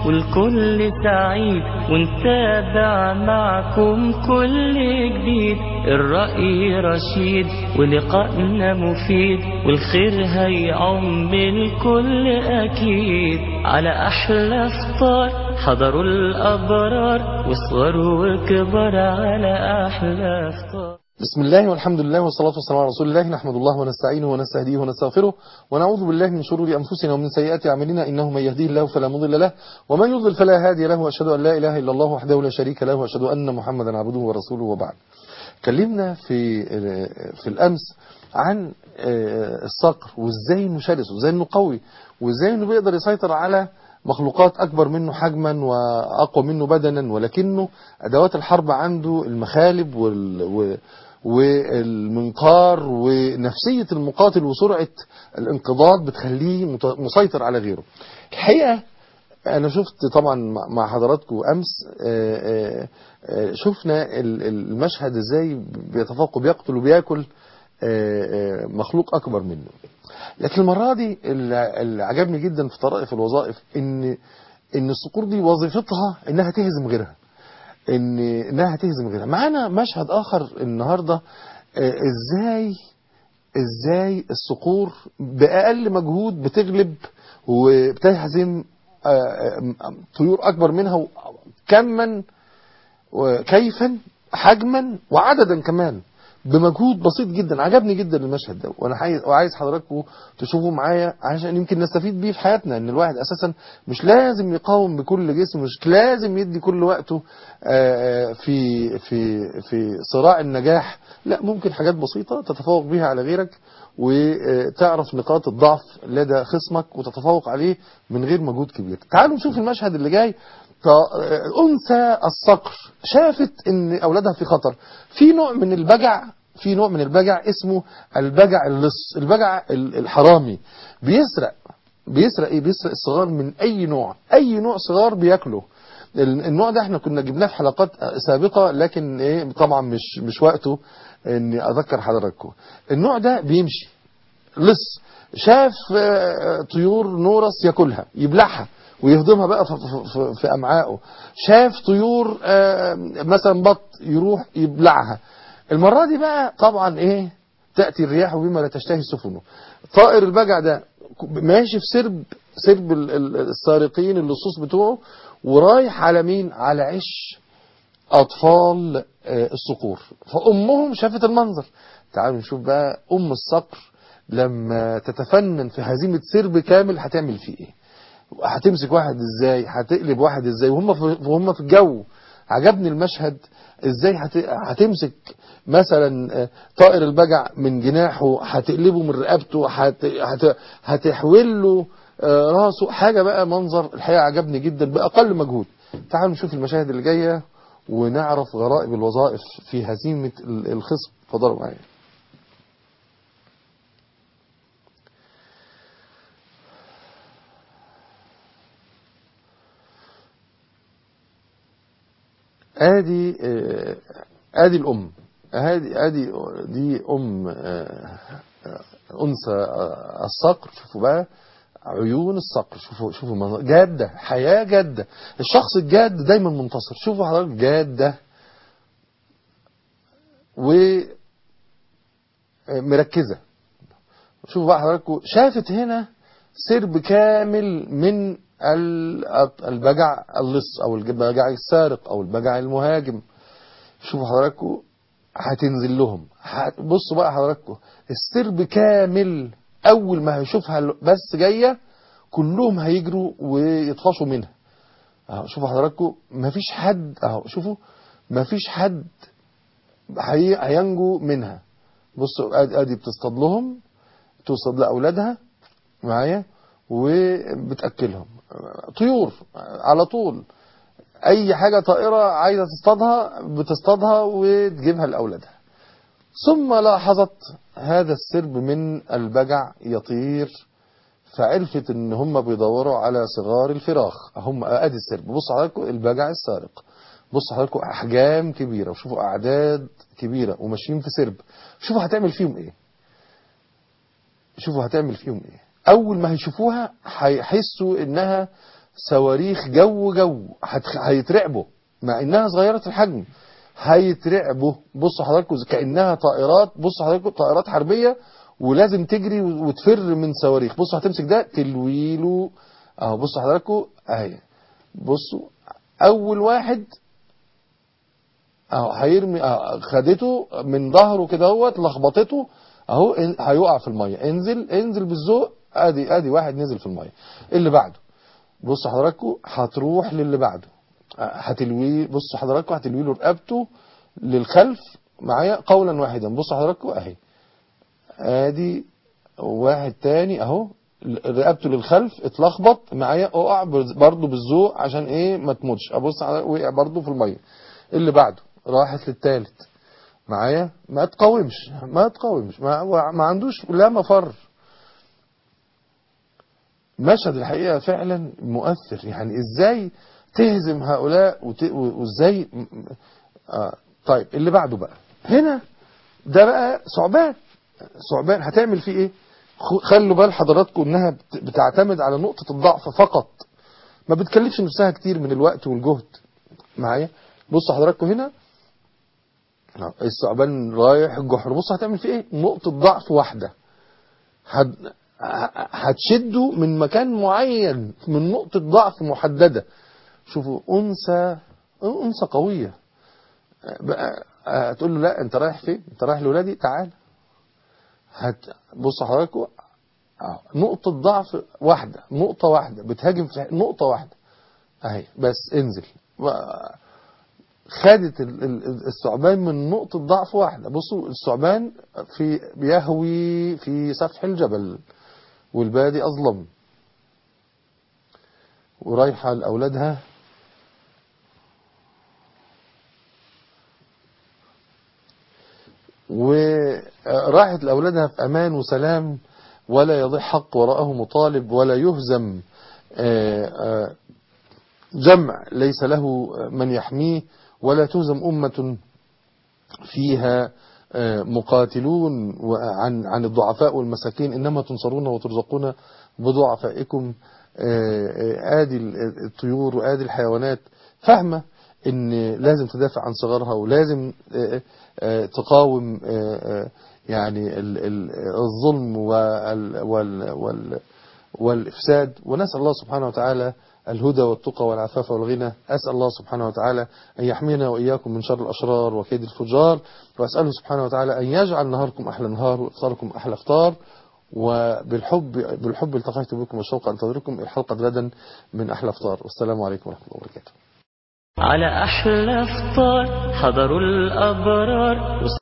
والكل سعيد ونتابع معكم كل جديد الرأي رشيد ولقائنا مفيد والخير هيعم الكل أكيد على أحلى فطار حضروا الأبرار وصغروا وكبار على أحلى فطار بسم الله والحمد لله والصلاة والسلام على رسول الله نحمد الله ونستعينه ونستهديه ونستغفره ونعوذ بالله من شرور أنفسنا ومن سيئات أعمالنا إنه من يهديه الله فلا مضل له ومن يضلل فلا هادي له وأشهد أن لا إله إلا الله وحده لا شريك له وأشهد أن محمدا عبده ورسوله وبعد كلمنا في في الأمس عن الصقر وإزاي إنه شرس وإزاي إنه قوي وإزاي إنه بيقدر يسيطر على مخلوقات أكبر منه حجما وأقوى منه بدنا ولكنه أدوات الحرب عنده المخالب وال... والمنقار ونفسية المقاتل وسرعة الانقضاض بتخليه مسيطر على غيره الحقيقة أنا شفت طبعا مع حضراتكم أمس شفنا المشهد إزاي بيتفوق بيقتل وبياكل مخلوق أكبر منه لكن المرة دي اللي عجبني جدا في طرائف الوظائف ان ان الصقور دي وظيفتها انها تهزم غيرها ان انها تهزم غيرها معانا مشهد اخر النهارده ازاي ازاي الصقور باقل مجهود بتغلب وبتهزم طيور اكبر منها كما وكيفا حجما وعددا كمان بمجهود بسيط جدا عجبني جدا المشهد ده وانا عايز وعايز حضراتكم تشوفوا معايا عشان يمكن نستفيد بيه في حياتنا ان الواحد اساسا مش لازم يقاوم بكل جسمه مش لازم يدي كل وقته في في في صراع النجاح لا ممكن حاجات بسيطه تتفوق بيها على غيرك وتعرف نقاط الضعف لدى خصمك وتتفوق عليه من غير مجهود كبير تعالوا نشوف المشهد اللي جاي أنثى الصقر شافت ان اولادها في خطر في نوع من البجع في نوع من البجع اسمه البجع اللص البجع الحرامي بيسرق بيسرق ايه بيسرق الصغار من اي نوع اي نوع صغار بياكله النوع ده احنا كنا جبناه في حلقات سابقة لكن ايه طبعا مش مش وقته اني اذكر حضراتكم النوع ده بيمشي لص شاف طيور نورس ياكلها يبلعها ويهضمها بقى في, في, في امعائه شاف طيور مثلا بط يروح يبلعها المرة دي بقى طبعا ايه تأتي الرياح بما لا تشتهي سفنه طائر البجع ده ماشي في سرب سرب السارقين اللصوص بتوعه ورايح على مين على عش اطفال الصقور فامهم شافت المنظر تعالوا نشوف بقى ام الصقر لما تتفنن في هزيمة سرب كامل هتعمل فيه ايه هتمسك واحد ازاي هتقلب واحد ازاي وهم في وهم في الجو عجبني المشهد ازاي هتمسك مثلا طائر البجع من جناحه هتقلبه من رقبته هت... هت... هتحول له راسه حاجة بقى منظر الحقيقة عجبني جدا بأقل مجهود تعالوا نشوف المشاهد اللي جاية ونعرف غرائب الوظائف في هزيمة الخصم فضلوا معايا ادي ادي الام ادي ادي دي ام انثى الصقر شوفوا بقى عيون الصقر شوفوا شوفوا المنظر جاده حياه جاده الشخص الجاد دايما منتصر شوفوا حضرتك جاده و مركزه شوفوا بقى حضراتكم شافت هنا سرب كامل من البجع اللص او البجع السارق او البجع المهاجم شوفوا حضراتكم هتنزل لهم بصوا بقى حضراتكم السرب كامل اول ما هيشوفها بس جايه كلهم هيجروا ويطفشوا منها اهو شوفوا حضراتكم مفيش حد اهو شوفوا مفيش حد هينجو منها بصوا ادي بتصطاد لهم تصطاد لاولادها معايا وبتاكلهم طيور على طول اي حاجة طائرة عايزة تصطادها بتصطادها وتجيبها لأولادها ثم لاحظت هذا السرب من البجع يطير فعرفت ان هم بيدوروا على صغار الفراخ هم ادي السرب بصوا حضراتكم البجع السارق بصوا حضراتكم احجام كبيرة وشوفوا اعداد كبيرة وماشيين في سرب شوفوا هتعمل فيهم ايه شوفوا هتعمل فيهم ايه اول ما هيشوفوها هيحسوا انها صواريخ جو جو هت- هيترعبوا مع انها صغيرة الحجم هيترعبوا بصوا حضراتكم كأنها طائرات بصوا حضراتكم طائرات حربية ولازم تجري وتفر من صواريخ بصوا هتمسك ده تلويله اهو بصوا حضراتكم اهي بصوا اول واحد اهو هيرمي اهو خدته من ظهره كده اهوت لخبطته اهو ان- هيقع في الميه انزل انزل بالذوق ادي ادي واحد نزل في الميه اللي بعده بصوا حضراتكم هتروح للي بعده هتلويه بصوا حضراتكم هتلوي له رقبته للخلف معايا قولا واحدا بصوا حضراتكم اهي ادي واحد تاني اهو رقبته للخلف اتلخبط معايا اقع برضه بالذوق عشان ايه ما تموتش ابص على وقع برضه في الميه اللي بعده راحت للتالت معايا ما تقاومش ما تقاومش ما, ما عندوش لا مفر مشهد الحقيقة فعلا مؤثر يعني ازاي تهزم هؤلاء وت... وازاي آه طيب اللي بعده بقى هنا ده بقى ثعبان ثعبان هتعمل فيه ايه خ- خلوا بال حضراتكم انها بت- بتعتمد على نقطة الضعف فقط ما بتكلفش نفسها كتير من الوقت والجهد معايا بصوا حضراتكم هنا آه، الثعبان رايح الجحر بصوا هتعمل فيه ايه نقطة ضعف واحدة هت- ه- هتشده من مكان معين من نقطة ضعف محددة شوفوا أنثى أنثى قوية بقى هتقول له لا أنت رايح فين؟ أنت رايح لولادي؟ تعال هت بص حضراتكم آه، نقطة ضعف واحدة نقطة واحدة بتهاجم في نقطة واحدة أهي بس انزل و- خدت ال- ال- الثعبان من نقطة ضعف واحدة بصوا الثعبان في بيهوي في سفح الجبل والبادي أظلم ورايحة لأولادها وراحت لأولادها في أمان وسلام ولا يضيع حق وراءه مطالب ولا يهزم آه، آه، جمع ليس له من يحميه ولا تهزم أمة فيها آه، مقاتلون عن عن الضعفاء والمساكين إنما تنصرون وترزقون بضعفائكم آه، آه، آدي ال- الطيور وآدي الحيوانات فاهمة إن لازم تدافع عن صغارها ولازم آه، آه، تقاوم آه، آه، يعني ال- ال- الظلم وال وال وال والإفساد ونسأل الله سبحانه وتعالى الهدى والتقى والعفاف والغنى أسأل الله سبحانه وتعالى أن يحمينا وإياكم من شر الأشرار وكيد الفجار وأسأله سبحانه وتعالى أن يجعل نهاركم أحلى نهار وإفطاركم أحلى إفطار وبالحب بالحب التقيت بكم والشوق أنتظركم الحلقة غدا من أحلى إفطار والسلام عليكم ورحمة الله وبركاته على أحلى فطار حضروا الأبرار